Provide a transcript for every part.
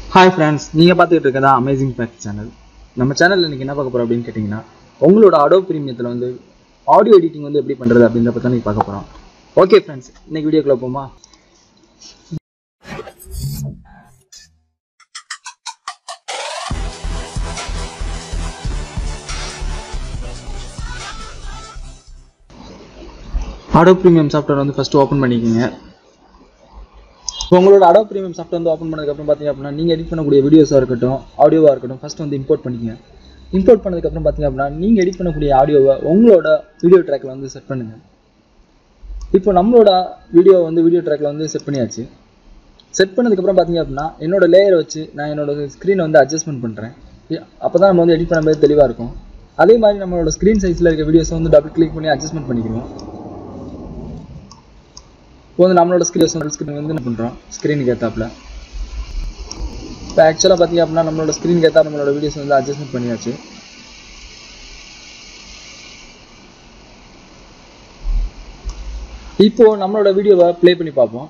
hi friends நீங்கள் பார்த்துக்கிட்டு இருக்கதா அமேசிங் ஃபேக்ட் சேனல் நம்ம சேனலில் இன்றைக்கி என்ன பார்க்க போகிறோம் அப்படின்னு கேட்டிங்கன்னா உங்களோட அடோ ப்ரீமியத்தில் வந்து ஆடியோ எடிட்டிங் வந்து எப்படி பண்ணுறது அப்படின்றத பற்றி நீங்கள் பார்க்க போகிறோம் ஓகே ஃப்ரெண்ட்ஸ் இன்னைக்கு வீடியோக்குள்ள போமா ஆடோ ப்ரீமியம் சாஃப்ட்வேர் வந்து ஃபஸ்ட்டு ஓப்பன் பண்ணிக்கோங்க இப்போ உங்களோட அடோ ப்ரீமியம் சாஃப்ட்வேர் வந்து ஓப்பன் பண்ணதுக்கப்புறம் பார்த்தீங்க அப்படின்னா நீங்கள் எடிட் பண்ணக்கூடிய வீடியோஸாக இருக்கட்டும் ஆடியோவாக இருக்கட்டும் ஃபஸ்ட் வந்து இம்போர்ட் பண்ணிக்கங்க இம்போர்ட் பண்ணதுக்கப்புறம் பார்த்தீங்க அப்படின்னா நீங்கள் எடிட் பண்ணக்கூடிய ஆடியோவை உங்களோட வீடியோ ட்ராக்கில் வந்து செட் பண்ணுங்கள் இப்போ நம்மளோட வீடியோ வந்து வீடியோ ட்ராக்கில் வந்து செட் பண்ணியாச்சு செட் பண்ணதுக்கப்புறம் பார்த்தீங்க அப்படின்னா என்னோட லேயரை வச்சு நான் என்னோட ஸ்க்ரீனை வந்து அட்ஜஸ்ட்மெண்ட் பண்ணுறேன் அப்போ தான் நம்ம வந்து எடிட் பண்ணும்போது தெளிவாக இருக்கும் அதே மாதிரி நம்மளோட ஸ்க்ரீன் சைஸில் இருக்க வீடியோஸை வந்து டபுள் கிளிக் பண்ணி அட்ஜஸ்ட்மெண்ட் பண்ணிக்கிறோம் இப்போ வந்து நம்மளோட ஸ்க்ரீன் ஸ்க்ரீன் வந்து என்ன பண்ணுறோம் ஸ்க்ரீனுக்கு ஏற்றாப்புல இப்போ ஆக்சுவலாக பார்த்தீங்க அப்படின்னா நம்மளோட ஸ்க்ரீனுக்கு ஏற்றா நம்மளோட வீடியோஸ் வந்து அட்ஜஸ்ட்மெண்ட் பண்ணியாச்சு இப்போ நம்மளோட வீடியோவை ப்ளே பண்ணி பார்ப்போம்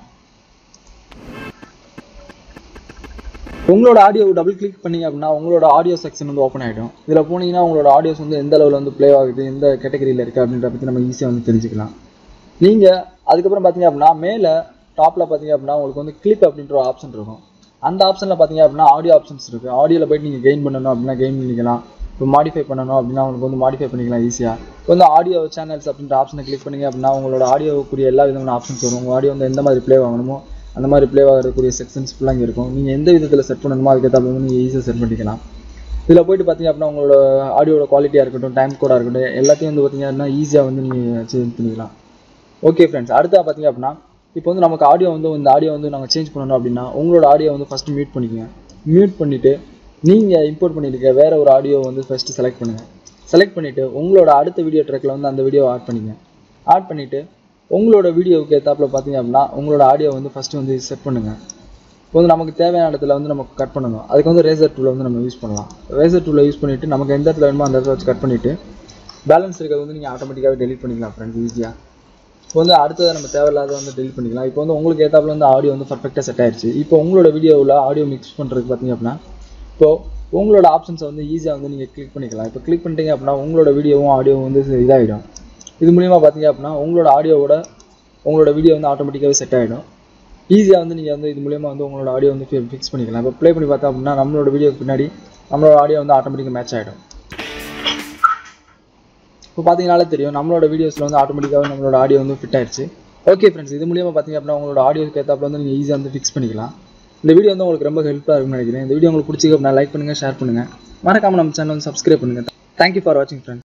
உங்களோட ஆடியோ டபுள் கிளிக் பண்ணீங்க அப்படின்னா உங்களோட ஆடியோ செக்ஷன் வந்து ஓப்பன் ஆகிடும் இதில் போனீங்கன்னா உங்களோட ஆடியோஸ் வந்து எந்த அளவில் வந்து ப்ளே ஆகுது எந்த கேட்டகரியில் இருக்குது அப்படின்ற பற்றி நம்ம ஈஸியாக வந்து தெரிஞ்சுக்கலாம் நீங்கள் அதுக்கப்புறம் பார்த்தீங்க அப்படின்னா மேலே டாப்பில் பார்த்தீங்க அப்படின்னா உங்களுக்கு வந்து கிளிப் அப்படின்ற ஒரு ஆப்ஷன் இருக்கும் அந்த ஆப்ஷனில் பார்த்தீங்க அப்படின்னா ஆடியோ ஆப்ஷன்ஸ் இருக்குது ஆடியோவில் போயிட்டு நீங்கள் கெயின் பண்ணணும் அப்படின்னா கெயின் பண்ணிக்கலாம் இப்போ மாடிஃபை பண்ணணும் அப்படின்னா உங்களுக்கு வந்து மாடிஃபை பண்ணிக்கலாம் ஈஸியாக இப்போ வந்து ஆடியோ சேனல்ஸ் அப்படின்ற ஆப்ஷனை கிளிக் பண்ணீங்க அப்படின்னா உங்களோட ஆடியோக்குரிய எல்லா விதமான ஆப்ஷன்ஸ் வரும் உங்கள் ஆடியோ வந்து எந்த மாதிரி ப்ளே ஆகணுமோ அந்த மாதிரி ப்ளே ஆகக்கூடிய செக்ஷன்ஸ் ஃபுல்லாக இங்கே இருக்கும் நீங்கள் எந்த விதத்தில் செட் பண்ணணுமோ அதுக்கேற்ற வந்து நீங்கள் ஈஸியாக செட் பண்ணிக்கலாம் இதில் போயிட்டு பார்த்தீங்க அப்படின்னா உங்களோட ஆடியோட குவாலிட்டியாக இருக்கட்டும் டைம் கோடாக இருக்கட்டும் எல்லாத்தையும் வந்து பார்த்தீங்க அப்படின்னா ஈஸியாக வந்து நீங்கள் சேஞ்ச் பண்ணிக்கலாம் ஓகே ஃப்ரெண்ட்ஸ் அடுத்தா பார்த்தீங்க அப்படின்னா இப்போ வந்து நமக்கு ஆடியோ வந்து இந்த ஆடியோ வந்து நாங்கள் சேஞ்ச் பண்ணணும் அப்படின்னா உங்களோட ஆடியோ வந்து ஃபஸ்ட்டு மியூட் பண்ணிக்கோங்க மியூட் பண்ணிவிட்டு நீங்கள் இம்போர்ட் பண்ணியிருக்க வேறு ஒரு ஆடியோ வந்து ஃபஸ்ட்டு செலக்ட் பண்ணுங்கள் செலக்ட் பண்ணிவிட்டு உங்களோட அடுத்த வீடியோ ட்ராக்கில் வந்து அந்த வீடியோ ஆட் பண்ணிங்க ஆட் பண்ணிவிட்டு உங்களோட வீடியோவுக்கு ஏற்றாப்புல பார்த்தீங்க அப்படின்னா உங்களோட ஆடியோ வந்து ஃபஸ்ட்டு வந்து செட் பண்ணுங்கள் இப்போ வந்து நமக்கு தேவையான இடத்துல வந்து நமக்கு கட் பண்ணணும் அதுக்கு வந்து ரேசர் டூலை வந்து நம்ம யூஸ் பண்ணலாம் ரேசர் டூலை யூஸ் பண்ணிவிட்டு நமக்கு எந்த இடத்துல வேணுமோ அந்த இடத்துல வச்சு கட் பண்ணிவிட்டு பேலன்ஸ் இருக்கிறது வந்து நீங்கள் ஆட்டோமேட்டிக்காகவே டெலிட் பண்ணிக்கலாம் ஃப்ரெண்ட்ஸ் ஈஸியாக இப்போ வந்து அடுத்தது நம்ம தேவையில்லாத வந்து டெலிட் பண்ணிக்கலாம் இப்போ வந்து உங்களுக்கு ஏற்றாப்புல வந்து ஆடியோ வந்து பர்ஃபெக்டாக செட் ஆயிடுச்சு இப்போ உங்களோட வீடியோவில் ஆடியோ மிக்ஸ் பண்ணுறதுக்கு பார்த்தீங்க அப்படின்னா இப்போ உங்களோட ஆப்ஷன்ஸை வந்து ஈஸியாக வந்து நீங்கள் கிளிக் பண்ணிக்கலாம் இப்போ கிளிக் பண்ணிட்டீங்க அப்படின்னா உங்களோட வீடியோவும் ஆடியோவும் வந்து இதாகிடும் இது மூலிமா பார்த்தீங்க அப்படின்னா உங்களோட ஆடியோவோட உங்களோட வீடியோ வந்து ஆட்டோமேட்டிக்காகவே செட் ஆகிடும் ஈஸியாக வந்து நீங்கள் வந்து இது மூலிமா வந்து உங்களோட ஆடியோ வந்து ஃபிக்ஸ் பண்ணிக்கலாம் இப்போ ப்ளே பண்ணி பார்த்தா அப்படின்னா நம்மளோட வீடியோக்கு பின்னாடி நம்மளோட ஆடியோ வந்து ஆட்டோமேட்டிக்காக மேட்ச் ஆகிடும் இப்போ பார்த்தீங்கனாலே தெரியும் நம்மளோட வீடியோஸில் வந்து ஆட்டோமேட்டிக்காகவே நம்மளோட ஆடியோ வந்து ஃபிட் ஆயிடுச்சு ஓகே ஃப்ரெண்ட்ஸ் இது மூலியமாக பார்த்தீங்க அப்படின்னா உங்களோட ஆடியோக்கு ஏற்றாப்புல வந்து நீங்கள் ஈஸியாக வந்து ஃபிக்ஸ் பண்ணிக்கலாம் இந்த வீடியோ வந்து உங்களுக்கு ரொம்ப ஹெல்ப்ஃபுல்லாக இருக்கும்னு நினைக்கிறேன் இந்த வீடியோ உங்களுக்கு பிடிச்சிக்க அப்படின்னா லைக் பண்ணுங்கள் ஷேர் பண்ணுங்கள் மறக்காமல் நம்ம சேனல் வந்து சப்ஸ்கிரைப் பண்ணுங்கள் தேங்க்யூ ஃபார் வாட்சிங் ஃப்ரெண்ட்ஸ்